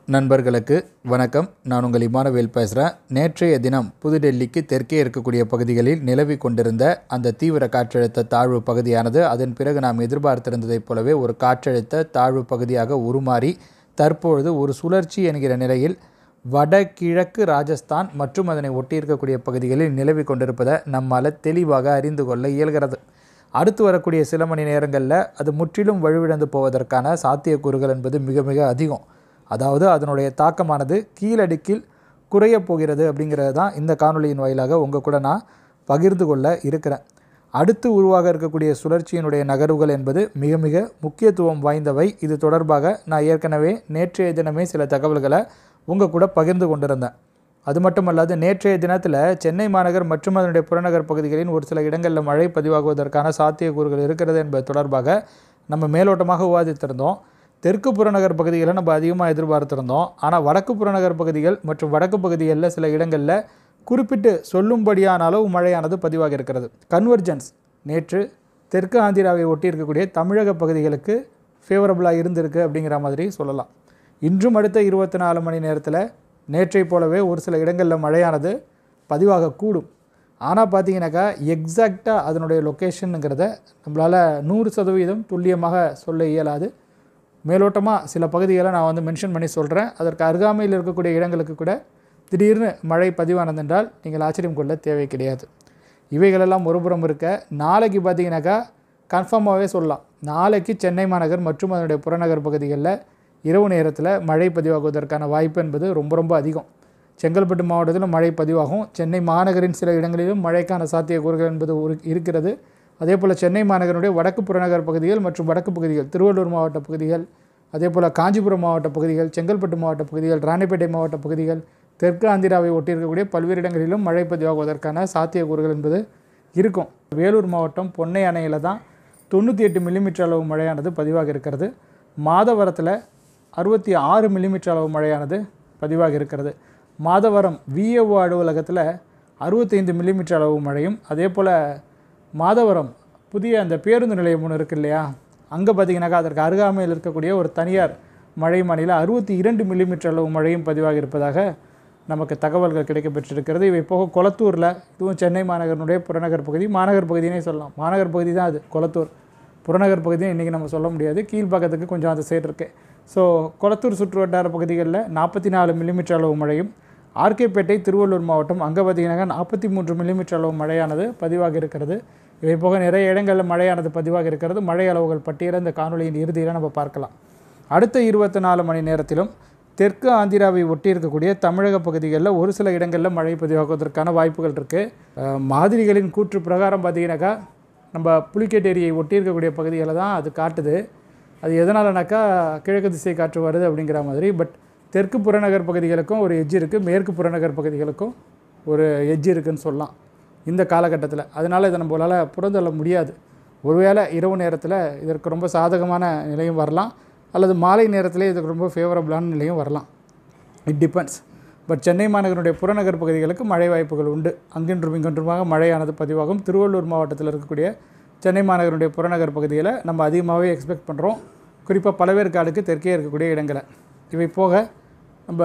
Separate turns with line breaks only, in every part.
நண்பர்களுக்கு வணக்கம் நான் உங்கள் இமானவேல் பேசுகிறேன் நேற்றைய தினம் புதுடெல்லிக்கு தெற்கே இருக்கக்கூடிய பகுதிகளில் நிலவி கொண்டிருந்த அந்த தீவிர காற்றழுத்த தாழ்வு பகுதியானது அதன் பிறகு நாம் எதிர்பார்த்திருந்ததைப் போலவே ஒரு காற்றழுத்த தாழ்வு பகுதியாக உருமாறி தற்பொழுது ஒரு சுழற்சி என்கிற நிலையில் வடகிழக்கு ராஜஸ்தான் மற்றும் அதனை ஒட்டியிருக்கக்கூடிய பகுதிகளில் நிலவி கொண்டிருப்பதை நம்மால் தெளிவாக அறிந்து கொள்ள இயல்கிறது அடுத்து வரக்கூடிய சில மணி நேரங்களில் அது முற்றிலும் வலுவிழந்து போவதற்கான சாத்தியக்கூறுகள் என்பது மிக மிக அதிகம் அதாவது அதனுடைய தாக்கமானது கீழடுக்கில் குறையப் போகிறது அப்படிங்கிறது தான் இந்த காணொளியின் வாயிலாக உங்கள் கூட நான் பகிர்ந்து கொள்ள இருக்கிறேன் அடுத்து உருவாக இருக்கக்கூடிய சுழற்சியினுடைய நகர்வுகள் என்பது மிக மிக முக்கியத்துவம் வாய்ந்தவை இது தொடர்பாக நான் ஏற்கனவே நேற்றைய தினமே சில தகவல்களை உங்கள் கூட பகிர்ந்து கொண்டிருந்தேன் அது மட்டுமல்லாது நேற்றைய தினத்தில் சென்னை மாநகர் மற்றும் அதனுடைய புறநகர் பகுதிகளின் ஒரு சில இடங்களில் மழை பதிவாகுவதற்கான சாத்தியக்கூறுகள் இருக்கிறது என்பது தொடர்பாக நம்ம மேலோட்டமாக விவாதித்திருந்தோம் தெற்கு புறநகர் பகுதிகளை நம்ம அதிகமாக எதிர்பார்த்திருந்தோம் ஆனால் வடக்கு புறநகர் பகுதிகள் மற்றும் வடக்கு பகுதிகளில் சில இடங்களில் குறிப்பிட்டு சொல்லும்படியான அளவு மழையானது பதிவாகி இருக்கிறது கன்வர்ஜென்ஸ் நேற்று தெற்கு ஆந்திராவை ஒட்டி இருக்கக்கூடிய தமிழக பகுதிகளுக்கு ஃபேவரபுளாக இருந்திருக்கு அப்படிங்கிற மாதிரி சொல்லலாம் இன்றும் அடுத்த இருபத்தி நாலு மணி நேரத்தில் நேற்றை போலவே ஒரு சில இடங்களில் மழையானது பதிவாகக்கூடும் ஆனால் பார்த்தீங்கன்னாக்கா எக்ஸாக்டாக அதனுடைய லொக்கேஷனுங்கிறத நம்மளால் நூறு சதவீதம் துல்லியமாக சொல்ல இயலாது மேலோட்டமாக சில பகுதிகளை நான் வந்து மென்ஷன் பண்ணி சொல்கிறேன் அதற்கு அருகாமையில் இருக்கக்கூடிய இடங்களுக்கு கூட திடீர்னு மழை பதிவானது என்றால் நீங்கள் ஆச்சரியம் கொள்ள தேவை கிடையாது இவைகளெல்லாம் ஒருபுறம் இருக்க நாளைக்கு பார்த்தீங்கன்னாக்கா கன்ஃபார்மாகவே சொல்லலாம் நாளைக்கு சென்னை மாநகர் மற்றும் அதனுடைய புறநகர் பகுதிகளில் இரவு நேரத்தில் மழை பதிவாகுவதற்கான வாய்ப்பு என்பது ரொம்ப ரொம்ப அதிகம் செங்கல்பட்டு மாவட்டத்திலும் மழை பதிவாகும் சென்னை மாநகரின் சில இடங்களிலும் மழைக்கான சாத்தியக்கூறுகள் என்பது ஒரு இருக்கிறது அதே போல் சென்னை மாநகருடைய வடக்கு புறநகர் பகுதிகள் மற்றும் வடக்கு பகுதிகள் திருவள்ளூர் மாவட்ட பகுதிகள் அதே போல் காஞ்சிபுரம் மாவட்ட பகுதிகள் செங்கல்பட்டு மாவட்ட பகுதிகள் ராணிப்பேட்டை மாவட்ட பகுதிகள் தெற்கு ஆந்திராவை ஒட்டியிருக்கக்கூடிய பல்வேறு இடங்களிலும் மழை பதிவாகுவதற்கான சாத்தியக்கூறுகள் என்பது இருக்கும் வேலூர் மாவட்டம் பொன்னை அணையில் தான் தொண்ணூற்றி எட்டு மில்லிமீட்டர் அளவு மழையானது பதிவாக இருக்கிறது மாதவரத்தில் அறுபத்தி ஆறு மில்லிமீட்டர் அளவு மழையானது பதிவாக இருக்கிறது மாதவரம் விஏஓ அலுவலகத்தில் அறுபத்தைந்து மில்லிமீட்டர் அளவு மழையும் அதே போல் மாதவரம் புதிய அந்த பேருந்து நிலையம் ஒன்று இருக்கு இல்லையா அங்கே பார்த்தீங்கன்னாக்கா அதற்கு அருகாமையில் இருக்கக்கூடிய ஒரு தனியார் மழை மாநில அறுபத்தி இரண்டு மில்லிமீட்டர் அளவு மழையும் பதிவாக இருப்பதாக நமக்கு தகவல்கள் கிடைக்கப்பெற்றிருக்கிறது இவை போக கொளத்தூரில் இதுவும் சென்னை மாநகரனுடைய புறநகர் பகுதி மாநகர் பகுதினே சொல்லலாம் மாநகர் பகுதி தான் அது கொளத்தூர் புறநகர் பகுதியும் இன்றைக்கி நம்ம சொல்ல முடியாது கீழ்ப்பாக்கத்துக்கு கொஞ்சம் அந்த சைடு இருக்குது ஸோ கொளத்தூர் சுற்று வட்டார பகுதிகளில் நாற்பத்தி நாலு மில்லிமீட்டர் அளவு மழையும் ஆர்கேபேட்டை திருவள்ளூர் மாவட்டம் அங்கே பார்த்தீங்கன்னாக்கா நாற்பத்தி மூன்று மில்லிமீட்டர் அளவு மழையானது பதிவாக இருக்கிறது இவை போக நிறைய இடங்களில் மழையானது பதிவாக இருக்கிறது மழை அளவுகள் பட்டியலை இந்த காணொலியின் இறுதியில் நம்ம பார்க்கலாம் அடுத்த இருபத்தி நாலு மணி நேரத்திலும் தெற்கு ஆந்திராவை ஒட்டி இருக்கக்கூடிய தமிழக பகுதிகளில் ஒரு சில இடங்களில் மழை பதிவாகுவதற்கான வாய்ப்புகள் இருக்குது மாதிரிகளின் கூற்று பிரகாரம் பார்த்தீங்கன்னாக்கா நம்ம புலிக்கேட் ஏரியை ஒட்டி இருக்கக்கூடிய பகுதிகளில் தான் அது காட்டுது அது எதனாலனாக்கா கிழக்கு திசை காற்று வருது அப்படிங்கிற மாதிரி பட் தெற்கு புறநகர் பகுதிகளுக்கும் ஒரு எட்ஜ் இருக்குது மேற்கு புறநகர் பகுதிகளுக்கும் ஒரு எட்ஜ் இருக்குதுன்னு சொல்லலாம் இந்த காலகட்டத்தில் அதனால் இதை நம்மளால் புறந்தள்ள முடியாது ஒருவேளை இரவு நேரத்தில் இதற்கு ரொம்ப சாதகமான நிலையும் வரலாம் அல்லது மாலை நேரத்திலே இதுக்கு ரொம்ப ஃபேவரபுளான நிலையும் வரலாம் இட் டிபெண்ட்ஸ் பட் சென்னை மாநகருடைய புறநகர் பகுதிகளுக்கு மழை வாய்ப்புகள் உண்டு அங்கென்றும் இங்கென்றுமாக மழையானது பதிவாகும் திருவள்ளூர் மாவட்டத்தில் இருக்கக்கூடிய சென்னை மாநகருடைய புறநகர் பகுதியில் நம்ம அதிகமாகவே எக்ஸ்பெக்ட் பண்ணுறோம் குறிப்பாக பழவேற்காடுக்கு தெற்கே இருக்கக்கூடிய இடங்களை இவை போக நம்ம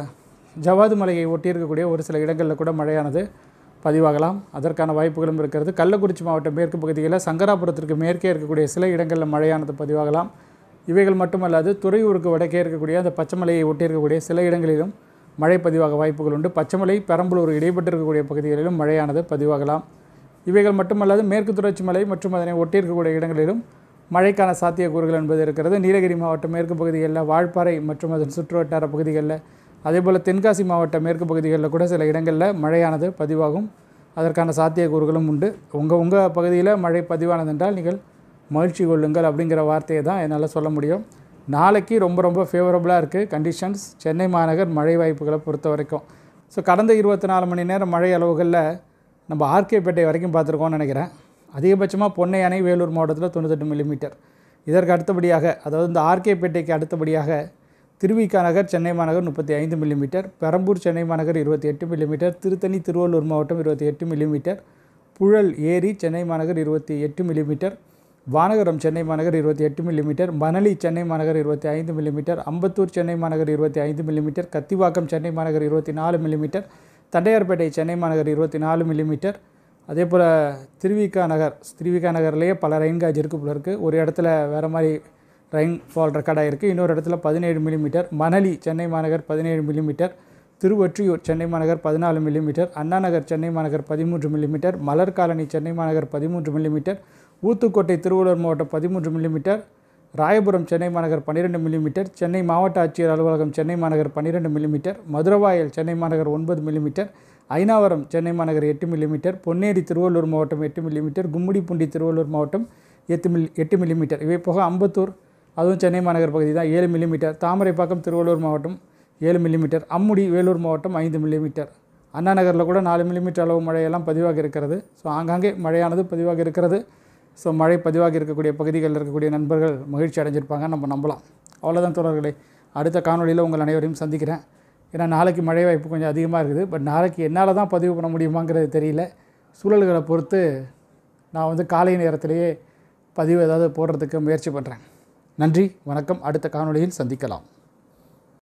ஜவாது மலையை ஒட்டி இருக்கக்கூடிய ஒரு சில இடங்களில் கூட மழையானது பதிவாகலாம் அதற்கான வாய்ப்புகளும் இருக்கிறது கள்ளக்குறிச்சி மாவட்ட மேற்கு பகுதிகளில் சங்கராபுரத்திற்கு மேற்கே இருக்கக்கூடிய சில இடங்களில் மழையானது பதிவாகலாம் இவைகள் மட்டுமல்லாது துறையூருக்கு வடக்கே இருக்கக்கூடிய அந்த பச்சைமலையை ஒட்டி இருக்கக்கூடிய சில இடங்களிலும் மழை பதிவாக வாய்ப்புகள் உண்டு பச்சைமலை பெரம்பலூர் இடைப்பட்டு இருக்கக்கூடிய பகுதிகளிலும் மழையானது பதிவாகலாம் இவைகள் மட்டுமல்லாது மேற்கு தொடர்ச்சி மலை மற்றும் அதனை ஒட்டி இருக்கக்கூடிய இடங்களிலும் மழைக்கான சாத்தியக்கூறுகள் என்பது இருக்கிறது நீலகிரி மாவட்டம் மேற்கு பகுதிகளில் வால்பாறை மற்றும் அதன் சுற்றுவட்டார பகுதிகளில் அதேபோல் தென்காசி மாவட்ட மேற்கு பகுதிகளில் கூட சில இடங்களில் மழையானது பதிவாகும் அதற்கான சாத்தியக்கூறுகளும் உண்டு உங்கள் உங்கள் பகுதியில் மழை பதிவானது என்றால் நீங்கள் மகிழ்ச்சி கொள்ளுங்கள் அப்படிங்கிற வார்த்தையை தான் என்னால் சொல்ல முடியும் நாளைக்கு ரொம்ப ரொம்ப ஃபேவரபுளாக இருக்குது கண்டிஷன்ஸ் சென்னை மாநகர் மழை வாய்ப்புகளை பொறுத்த வரைக்கும் ஸோ கடந்த இருபத்தி நாலு மணி நேரம் மழை அளவுகளில் நம்ம ஆர்கேபேட்டை வரைக்கும் பார்த்துருக்கோம்னு நினைக்கிறேன் அதிகபட்சமாக பொன்னை அணை வேலூர் மாவட்டத்தில் தொண்ணூத்தெட்டு மில்லிமீட்டர் இதற்கு அடுத்தபடியாக அதாவது இந்த ஆர்கேபேட்டைக்கு அடுத்தபடியாக திருவிக்கா நகர் சென்னை மாநகர் முப்பத்தி ஐந்து மில்லிமீட்டர் பெரம்பூர் சென்னை மாநகர் இருபத்தி எட்டு மில்லிமீட்டர் திருத்தணி திருவள்ளூர் மாவட்டம் இருபத்தி எட்டு மில்லிமீட்டர் புழல் ஏரி சென்னை மாநகர் இருபத்தி எட்டு மில்லிமீட்டர்
வானகரம் சென்னை மாநகர் இருபத்தி எட்டு மில்லிமீட்டர் மணலி சென்னை மாநகர் இருபத்தி ஐந்து மில்லிமீட்டர் அம்பத்தூர் சென்னை மாநகர் இருபத்தி ஐந்து மில்லிமீட்டர் கத்திவாக்கம் சென்னை மாநகர் இருபத்தி நாலு மில்லிமீட்டர் தண்டையார்பேட்டை சென்னை மாநகர் இருபத்தி நாலு மில்லிமீட்டர் அதே போல் திருவிகா நகர் திருவிகா நகர்லேயே பல ரெயின் காஜ் இருக்குது போல இருக்குது ஒரு இடத்துல வேறு மாதிரி ரெயின் ஃபால் ரெக்கார்ட் ஆகிருக்கு இன்னொரு இடத்துல பதினேழு மில்லிமீட்டர் மணலி சென்னை மாநகர் பதினேழு மில்லிமீட்டர் திருவொற்றியூர் சென்னை மாநகர் பதினாலு மில்லிமீட்டர் அண்ணா நகர் சென்னை மாநகர் பதிமூன்று மில்லிமீட்டர் மலர் காலனி சென்னை மாநகர் பதிமூன்று மில்லிமீட்டர் ஊத்துக்கோட்டை திருவள்ளூர் மாவட்டம் பதிமூன்று மில்லிமீட்டர் ராயபுரம் சென்னை மாநகர் பன்னிரெண்டு மில்லிமீட்டர் சென்னை மாவட்ட ஆட்சியர் அலுவலகம் சென்னை மாநகர் பன்னிரெண்டு மில்லிமீட்டர் மதுரவாயல் சென்னை மாநகர் ஒன்பது மில்லிமீட்டர் ஐநாவரம் சென்னை மாநகர் எட்டு மில்லிமீட்டர் பொன்னேரி திருவள்ளூர் மாவட்டம் எட்டு மில்லிமீட்டர் கும்மிடிப்பூண்டி திருவள்ளூர் மாவட்டம் எட்டு மில் எட்டு மில்லிமீட்டர் இவை போக அம்பத்தூர் அதுவும் சென்னை மாநகர் பகுதி தான் ஏழு மில்லிமீட்டர் தாமரைப்பாக்கம் திருவள்ளூர் மாவட்டம் ஏழு மில்லிமீட்டர் அம்முடி வேலூர் மாவட்டம் ஐந்து மில்லிமீட்டர் அண்ணா நகரில் கூட நாலு மில்லிமீட்டர் அளவு மழையெல்லாம் பதிவாகி இருக்கிறது ஸோ ஆங்காங்கே மழையானது பதிவாகி இருக்கிறது ஸோ மழை பதிவாகி இருக்கக்கூடிய பகுதிகளில் இருக்கக்கூடிய நண்பர்கள் மகிழ்ச்சி அடைஞ்சிருப்பாங்க நம்ம நம்பலாம் அவ்வளோதான் தோழர்களே அடுத்த காணொலியில் உங்கள் அனைவரையும் சந்திக்கிறேன் ஏன்னா நாளைக்கு மழை வாய்ப்பு கொஞ்சம் அதிகமாக இருக்குது பட் நாளைக்கு என்னால் தான் பதிவு பண்ண முடியுமாங்கிறது தெரியல சூழல்களை பொறுத்து நான் வந்து காலை நேரத்திலேயே பதிவு ஏதாவது போடுறதுக்கு முயற்சி பண்ணுறேன் நன்றி வணக்கம் அடுத்த காணொளியில் சந்திக்கலாம்